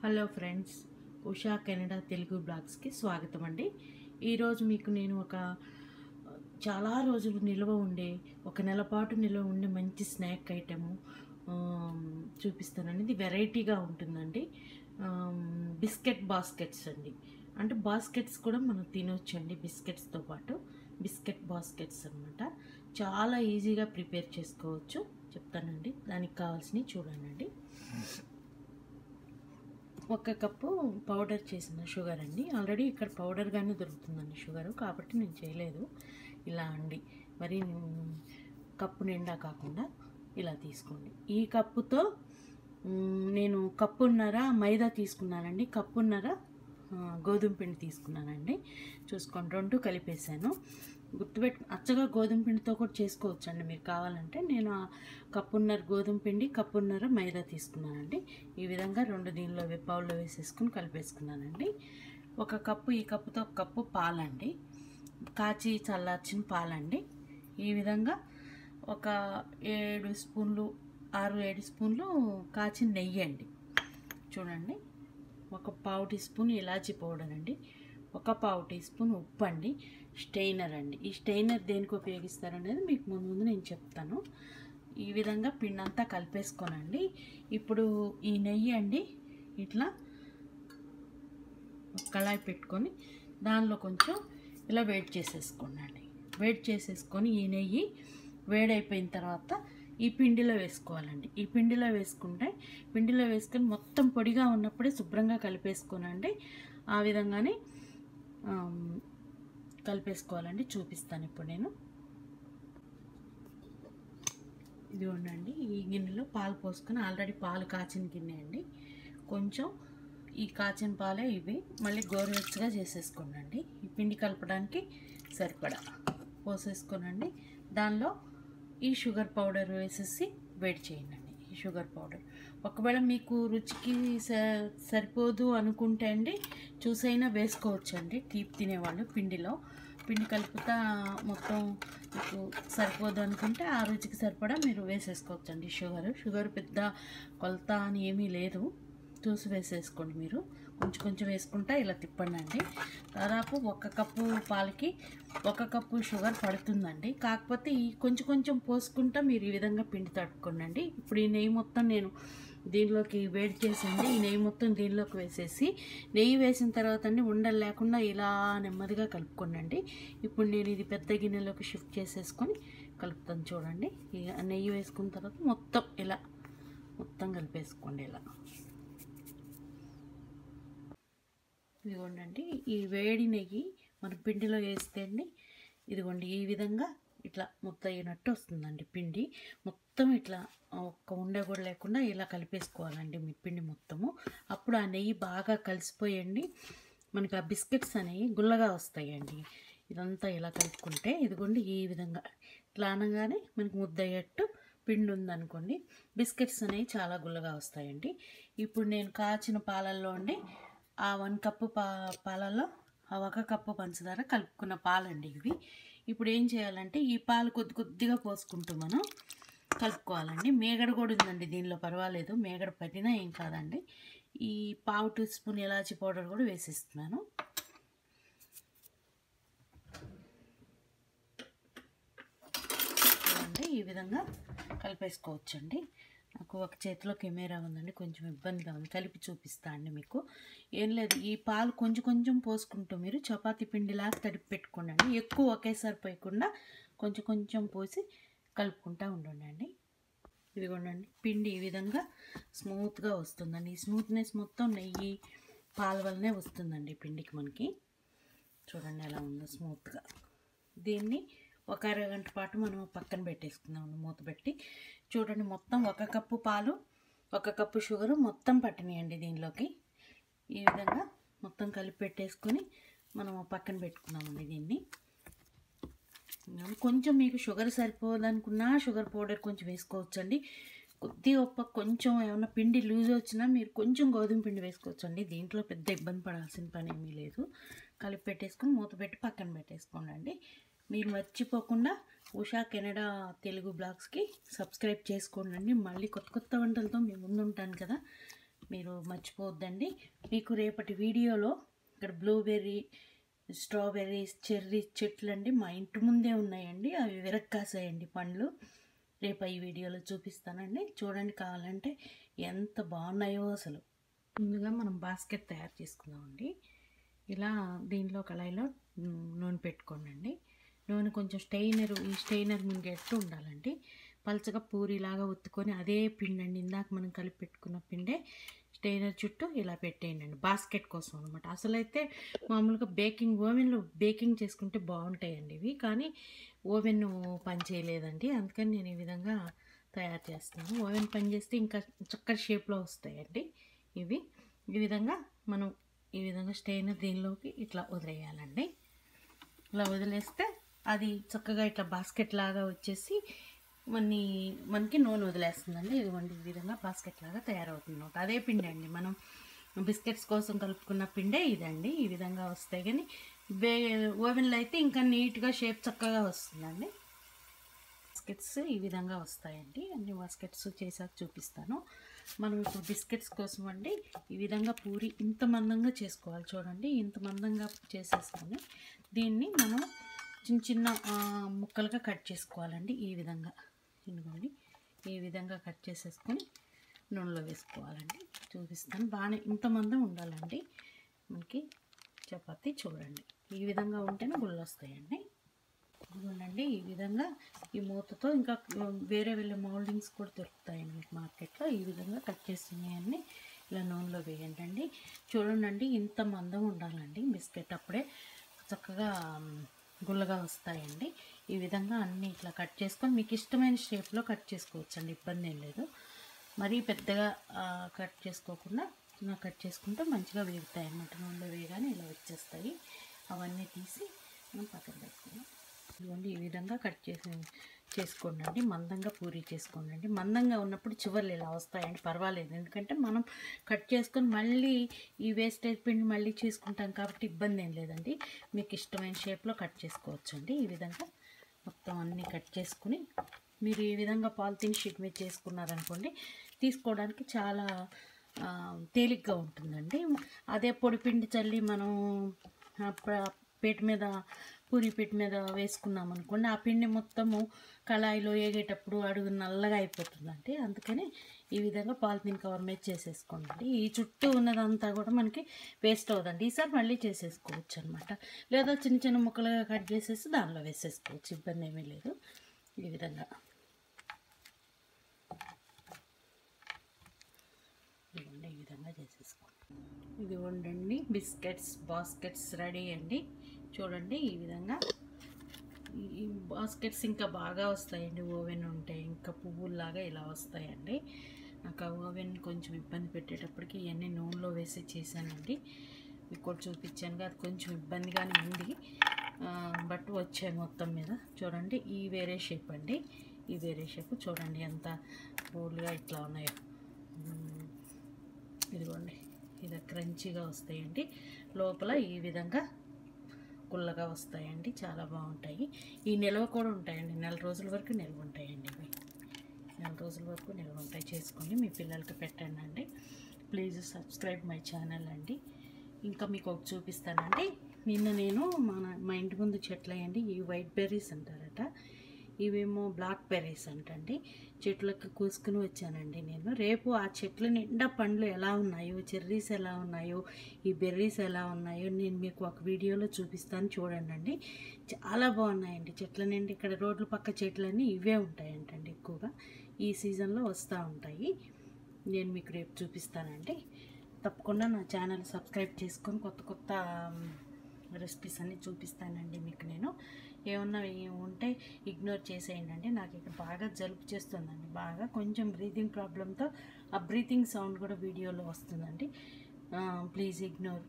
Hello friends Usha Canada Telugu బ్లాగ్స్కి స్వాగతం అండి ఈరోజు మీకు నేను ఒక చాలా రోజులు నిల్వ ఉండే ఒక నెల పాటు నిల్వ ఉండే మంచి స్నాక్ ఐటము చూపిస్తానండి ఇది వెరైటీగా ఉంటుందండి ఆమ్, బిస్కెట్ బాస్కెట్స్ అండి అంటే బాస్కెట్స్ కూడా మనం తినొచ్చండి బిస్కెట్స్తో పాటు బిస్కెట్ బాస్కెట్స్ అన్నమాట చాలా ఈజీగా ప్రిపేర్ చేసుకోవచ్చు చెప్తానండి దానికి కావాల్సినవి చూడండి ఒక కప్పు పౌడర్ చేసిన షుగర్ అండి ఆల్రెడీ ఇక్కడ పౌడర్గానే దొరుకుతుందండి షుగర్ కాబట్టి నేను చేయలేదు ఇలా అండి మరి మ్, కప్పు నిండా కాకుండా ఇలా తీసుకోండి ఈ కప్పుతో మ్, నేను కప్పున్నర మైదా తీసుకున్నానండి కప్పున్నర ఆ, గోధుమ పిండి తీసుకున్నానండి చూసుకోండి రెండు కలిపేసాను గుర్తుపెట్టు అచ్చగా గోధుమ పిండితో కూడా చేసుకోవచ్చు అండి మీరు కావాలంటే నేను ఆ కప్పున్నర గోధుమ పిండి కప్పున్నర మైదా తీసుకున్నానండి ఈ విధంగా రెండు దీనిలో వే- బౌల్లో వేసేసుకుని కలిపేసుకున్నానండి ఒక కప్పు ఈ కప్పుతో ఒక కప్పు పాలండి కాచి చల్లార్చిన పాలండి ఈ విధంగా ఒక ఏడు స్పూన్లు ఆరు ఏడు స్పూన్లు కాచిన నెయ్యి అండి చూడండి ఒక పావు టీ స్పూన్ ఇలాచీ పౌడర్ అండి ఒక పావు టీ స్పూన్ ఉప్పు అండి స్టెయినర్ అండి ఈ స్టెయినర్ దేనికి ఉపయోగిస్తారనేది మీకు ముందు ముందు నేను చెప్తాను ఈ విధంగా పిండి అంతా కలిపేసుకోనండి ఇప్పుడు ఈ నెయ్యి అండి ఇట్లా ఒక కళాయి పెట్టుకొని దానిలో కొంచెం ఇలా వేడి చేసేసుకోండి అండి వేడి చేసేసుకొని ఈ నెయ్యి వేడైపోయిన తర్వాత ఈ పిండిలో వేసుకోవాలండి ఈ పిండిలో వేసుకుంటే పిండిలో వేసుకొని మొత్తం పొడిగా ఉన్నప్పుడే శుభ్రంగా కలిపేసుకోనండి ఆ విధంగానే ఆమ్, కలిపేసుకోవాలండి చూపిస్తాను ఇప్పుడు నేను ఇది ఉండండి ఈ గిన్నెలో పాలు పోసుకొని ఆల్రెడీ పాలు కాచిన గిన్నె అండి కొంచెం ఈ కాచిన పాలే ఇవి మళ్ళీ గోరువెచ్చగా చేసేసుకోనండి ఈ పిండి కలపడానికి సరిపడా పోసేసుకోనండి దానిలో ఈ షుగర్ పౌడర్ వేసేసి వేడి చేయండి ఈ షుగర్ పౌడర్ ఒకవేళ మీకు రుచికి స- సరిపోదు అనుకుంటే అండి చూసైనా వేసుకోవచ్చండి తీపి తినేవాళ్ళు పిండిలో పిండి కలుపుతా మొత్తం మీకు సరిపోదు అనుకుంటే ఆ రుచికి సరిపడా మీరు వేసేసుకోవచ్చండి షుగర్ షుగర్ పెద్ద కొలత అని ఏమీ లేదు చూసి వేసేసుకోండి మీరు కొంచెం కొంచెం వేసుకుంటా ఇలా తిప్పండి అండి దాదాపు ఒక కప్పు పాలకి ఒక కప్పు షుగర్ పడుతుందండి కాకపోతే ఈ కొంచెం కొంచెం పోసుకుంటా మీరు ఈ విధంగా పిండి తట్టుకోండి ఇప్పుడు ఈ నెయ్యి మొత్తం నేను దీనిలోకి వేడి చేసింది ఈ నెయ్యి మొత్తం దీనిలోకి వేసేసి నెయ్యి వేసిన తర్వాత అండి ఉండలు లేకుండా ఇలా నెమ్మదిగా కలుపుకోండి ఇప్పుడు నేను ఇది పెద్ద గిన్నెలోకి షిఫ్ట్ చేసేసుకొని కలుపుతాను చూడండి ఇక నెయ్యి వేసుకున్న తర్వాత మొత్తం ఇలా మొత్తం కలిపేసుకోండి ఇలా ఇదిగోండి ఈ వేడి నెయ్యి మన పిండిలో వేస్తే అండి ఇదిగోండి ఈ విధంగా ఇట్లా మొత్తం అయినట్టు వస్తుందండి పిండి మొత్తం ఇట్లా ఒక్క ఉండ కూడా లేకుండా ఇలా కలిపేసుకోవాలండి మీ పిండి మొత్తము అప్పుడు ఆ నెయ్యి బాగా కలిసిపోయండి మనకి ఆ బిస్కెట్స్ అనేవి గుల్లగా వస్తాయండి ఇదంతా ఇలా కలుపుకుంటే ఇదిగోండి ఈ విధంగా ఇట్లా అనగానే మనకి ముద్ద అయ్యేట్టు పిండి ఉందనుకోండి బిస్కెట్స్ అనేవి చాలా గుల్లగా వస్తాయండి ఇప్పుడు నేను కాచిన పాలల్లో అండి ఆ వన్ కప్పు పా పాలల్లో ఆ ఒక కప్పు పంచదార కలుపుకున్న పాలండి ఇవి ఇప్పుడు ఏం చేయాలంటే ఈ పాలు కొద్ది కొద్దిగా పోసుకుంటూ మనం కలుపుకోవాలండి మేగడ కూడా ఉందండి దీనిలో పర్వాలేదు మేగడ పట్టినా ఏం కాదండి ఈ పావు టీ స్పూన్ ఇలాచి పౌడర్ కూడా వేసిస్తున్నాను చూడండి ఈ విధంగా కలిపేసుకోవచ్చండి నాకు ఒక చేతిలో కెమెరా ఉందండి కొంచెం ఇబ్బందిగా ఉంది కలిపి చూపిస్తా అండి మీకు ఏం లేదు ఈ పాలు కొంచెం కొంచెం పోసుకుంటూ మీరు చపాతీ పిండిలాగా తడిపి పెట్టుకోండి ఎక్కువ ఒకేసారి పోయకుండా కొంచెం కొంచెం పోసి కలుపుకుంటూ ఉండండి ఇదిగోండి పిండి ఈ విధంగా స్మూత్గా వస్తుందండి ఈ స్మూత్నెస్ మొత్తం నెయ్యి పాల వల్లనే వస్తుందండి పిండికి మనకి చూడండి ఎలా ఉందో స్మూత్గా దీన్ని ఒక అరగంట పాటు మనం పక్కన పెట్టేసుకుందాం మూత పెట్టి చూడండి మొత్తం ఒక కప్పు పాలు ఒక కప్పు షుగరు మొత్తం పట్టినాయండి దీనిలోకి ఈ విధంగా మొత్తం కలిపి పెట్టేసుకొని మనం పక్కన పెట్టుకున్నామండి దీన్ని కొంచెం మీకు షుగర్ సరిపోదనుకున్నా షుగర్ పౌడర్ కొంచెం వేసుకోవచ్చండి కొద్దిగా ఒక్క కొంచెం ఏమైనా పిండి లూజ్ వచ్చినా మీరు కొంచెం గోధుమ పిండి వేసుకోవచ్చండి దీంట్లో పెద్ద ఇబ్బంది పడాల్సిన పని ఏమీ లేదు కలిపి పెట్టేసుకొని మూత పెట్టి పక్కన పెట్టేసుకోండి మీరు మర్చిపోకుండా ఉషా కెనడా తెలుగు బ్లాగ్స్కి సబ్స్క్రైబ్ చేసుకోండి మళ్ళీ కొత్త కొత్త వంటలతో మేము ముందు ఉంటాను కదా మీరు మర్చిపోవద్దండి మీకు రేపటి వీడియోలో ఇక్కడ బ్లూబెర్రీ స్ట్రాబెర్రీస్ చెర్రీస్ చెట్లు అండి మా ఇంటి ముందే ఉన్నాయండి అవి విరక్కాసాయండి పండ్లు రేపు ఈ వీడియోలో చూపిస్తానండి చూడండి కావాలంటే ఎంత బాగున్నాయో అసలు ముందుగా మనం బాస్కెట్ తయారు చేసుకుందామండి ఇలా దీనిలో కళాయిలో మ్, నూనె పెట్టుకోండి నూనె కొంచెం స్టెయినర్ ఈ స్టెయినర్ మింగేట్టు ఉండాలండి పలచగా పూరిలాగా ఒత్తుకొని అదే పిండి అండి ఇందాక మనం కలిపి పెట్టుకున్న పిండే స్టెయినర్ చుట్టూ ఇలా పెట్టేయండి బాస్కెట్ కోసం అనమాట అసలైతే మామూలుగా బేకింగ్ ఓవెన్లో బేకింగ్ చేసుకుంటే బాగుంటాయండి ఇవి కానీ ఓవెన్ పని చేయలేదండి అందుకని నేను ఈ విధంగా తయారు చేస్తాను ఓవెన్ పని చేస్తే ఇంకా చక్కటి షేప్లో వస్తాయండి ఇవి ఈ విధంగా మనం ఈ విధంగా స్టెయినర్ దీనిలోకి ఇట్లా వదిలేయాలండి ఇలా వదిలేస్తే అది చక్కగా ఇట్లా బాస్కెట్ లాగా వచ్చేసి మన్ని మనకి నూనె వదిలేస్తుందండి ఇదిగోండి ఈ విధంగా బాస్కెట్ లాగా తయారవుతుంది అన్నమాట అదే పిండి అండి మనం బిస్కెట్స్ కోసం కలుపుకున్న పిండే ఇదండి ఈ విధంగా వస్తాయి కానీ బే ఓవెన్లో అయితే ఇంకా నీట్గా షేప్ చక్కగా వస్తుందండి బాస్కెట్స్ ఈ విధంగా వస్తాయండి అన్ని బాస్కెట్స్ చేసాక చూపిస్తాను మనం ఇప్పుడు బిస్కెట్స్ కోసం అండి ఈ విధంగా పూరి ఇంత మందంగా చేసుకోవాలి చూడండి ఇంత మందంగా చేసేసుకొని దీన్ని మనం చిన్న చిన్న ఆ, ముక్కలుగా కట్ చేసుకోవాలండి ఈ విధంగా ఇదిగోండి ఈ విధంగా కట్ చేసేసుకొని నూనెలో వేసుకోవాలండి చూపిస్తాను బాగానే ఇంత మందం ఉండాలండి మనకి చపాతీ చూడండి ఈ విధంగా ఉంటేనే గుళ్ళు వస్తాయండి ఇదిగోండి ఈ విధంగా ఈ మూతతో ఇంకా వేరే వేరే మౌల్డింగ్స్ కూడా దొరుకుతాయండి మీకు మార్కెట్లో ఈ విధంగా కట్ చేసినవన్నీ ఇలా నూనెలో వేయండి అండి చూడండి ఇంత మందం ఉండాలండి బిస్కెట్ అప్పుడే చక్కగా మ్, గుల్లగా వస్తాయండి ఈ విధంగా అన్నీ ఇట్లా కట్ చేసుకొని మీకు ఇష్టమైన షేప్లో కట్ చేసుకోవచ్చు అండి ఇబ్బంది ఏం లేదు మరీ పెద్దగా ఆ, కట్ చేసుకోకుండా ఇలా కట్ చేసుకుంటే మంచిగా వేగుతాయి అన్నమాట నూనెలో వేయగానే ఇలా వచ్చేస్తాయి అవన్నీ తీసి మనం పక్కన పెట్టుకుందాం ఇదిగోండి ఈ విధంగా కట్ చేసి చేసుకోండి అండి మందంగా పూరి చేసుకోండి అండి మందంగా ఉన్నప్పుడు చివర్లు ఇలా వస్తాయండి పర్వాలేదు ఎందుకంటే మనం కట్ చేసుకొని మళ్ళీ ఈ వేస్టేజ్ పిండి మళ్ళీ చేసుకుంటాం కాబట్టి ఇబ్బంది ఏం లేదండి మీకు ఇష్టమైన షేప్లో కట్ చేసుకోవచ్చండి ఈ విధంగా మొత్తం అన్నీ కట్ చేసుకుని మీరు ఈ విధంగా పాలిథిన్ షీట్ మీద చేసుకున్నారనుకోండి తీసుకోవడానికి చాలా ఆ, తేలిగ్గా ఉంటుందండి అదే పొడి పిండి చల్లి మనం ఆ, ప- పీట మీద పూరి పీట మీద వేసుకున్నాం అనుకోండి ఆ పిండి మొత్తము కళాయిలో వేగేటప్పుడు అడుగు నల్లగా అయిపోతుందండి అందుకని ఈ విధంగా పాలిథిన్ కవర్ మీద చేసేసుకోండి ఈ చుట్టూ ఉన్నదంతా కూడా మనకి వేస్ట్ అవ్వదండి ఈసారి మళ్ళీ చేసేసుకోవచ్చు అనమాట లేదా చిన్న చిన్న ముక్కలుగా కట్ చేసేసి దానిలో వేసేసుకోవచ్చు ఇబ్బంది ఏమీ లేదు ఈ విధంగా ఇదిగోండి ఈ విధంగా చేసేసుకోండి ఇది వండండి బిస్కెట్స్ బాస్కెట్స్ రెడీ అండి చూడండి ఈ విధంగా ఈ- ఈ బాస్కెట్స్ ఇంకా బాగా వస్తాయండి ఓవెన్ ఉంటే ఇంకా పువ్వుల్లాగా ఇలా వస్తాయండి నాకు ఆ ఓవెన్ కొంచెం ఇబ్బంది పెట్టేటప్పటికి ఇవన్నీ నూనెలో వేసి చేశానండి మీకు కూడా చూపించాను అది కొంచెం ఇబ్బందిగానే ఉంది ఆ, బట్ వచ్చాయి మొత్తం మీద చూడండి ఈ వేరే షేప్ అండి ఈ వేరే షేప్ చూడండి ఎంత పూలుగా ఇట్లా ఉన్నాయో మ్మ్. ఇదిగోండి ఇది క్రంచీగా వస్తాయండి లోపల ఈ విధంగా గుల్లగా వస్తాయండి చాలా బాగుంటాయి ఈ నిల్వ కూడా ఉంటాయండి నెల రోజుల వరకు నిల్వ ఉంటాయండి ఇవి నెల రోజుల వరకు నిల్వ ఉంటాయి చేసుకోండి మీ పిల్లలకి పెట్టండి అండి ప్లీజ్ సబ్స్క్రైబ్ మై ఛానల్ అండి ఇంకా మీకు ఒకటి చూపిస్తానండి నిన్న నేను మన మా ఇంటి ముందు చెట్లు అయ్యండి ఈ వైట్ బెర్రీస్ అంటారట ఇవేమో బ్లాక్ బెర్రీస్ అంటండి చెట్లకు కోసుకుని వచ్చానండి నేను రేపు ఆ చెట్ల నిండా పండ్లు ఎలా ఉన్నాయో చెర్రీస్ ఎలా ఉన్నాయో ఈ బెర్రీస్ ఎలా ఉన్నాయో నేను మీకు ఒక వీడియోలో చూపిస్తాను చూడండి అండి చాలా బాగున్నాయండి చెట్ల నిండా ఇక్కడ రోడ్ల పక్క చెట్లన్నీ ఇవే ఉంటాయంటండి ఎక్కువగా ఈ సీజన్లో వస్తూ ఉంటాయి నేను మీకు రేపు చూపిస్తానండి తప్పకుండా నా ఛానల్ సబ్స్క్రైబ్ చేసుకొని కొత్త కొత్త రెసిపీస్ అన్నీ చూపిస్తానండి మీకు నేను ఏమన్నా ఏ- ఉంటే ఇగ్నోర్ చేసేయండి అండి నాకు ఇక్కడ బాగా జలుబు చేస్తుందండి బాగా కొంచెం బ్రీతింగ్ ప్రాబ్లంతో ఆ బ్రీతింగ్ సౌండ్ కూడా వీడియోలో వస్తుందండి please ignore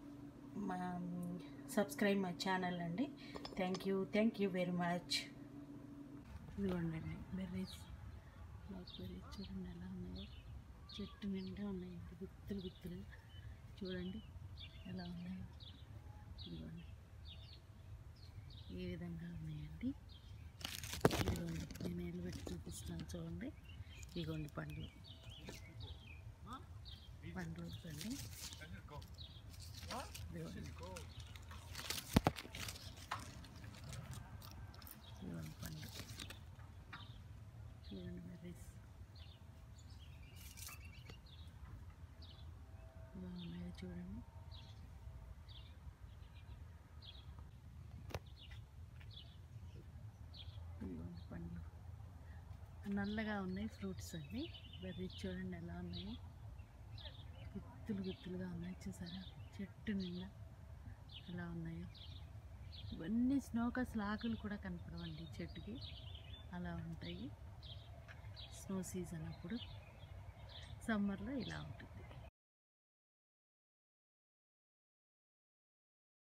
subscribe my channel అండి thank you thank you very much ఇదిగోండి బెర్రీస్ బ్లాక్ బెర్రీస్ చూడండి ఎలా ఉన్నాయో చెట్టు నిండా ఉన్నాయండి గుత్తులు గుత్తులు చూడండి ఎలా ఉన్నాయో ఇదిగోండి ఈ విధంగా ఉన్నాయండి ఇదిగోండి నేను నిలబెట్టి చూపిస్తున్నాను చూడండి ఇదిగోండి పండ్లు పండ్లు అండి ఇదిగోండి. ఇదిగోండి పండ్లు చూడండి బెర్రీస్ ఎలా ఉన్నాయో చూడండి ఇదిగోండి పండ్లు నల్లగా ఉన్నాయి ఫ్రూట్స్ అండి బెర్రీస్ చూడండి ఎలా ఉన్నాయో గుత్తులు గుత్తులుగా ఉన్నాయి చూసారా చెట్టు నిండా ఎలా ఉన్నాయో ఇవన్నీ స్నోకి అసలు ఆకులు కూడా కనపడవండి ఈ చెట్టుకి అలా ఉంటాయి స్నో సీజన్ అప్పుడు సమ్మర్లో ఇలా ఉంటుంది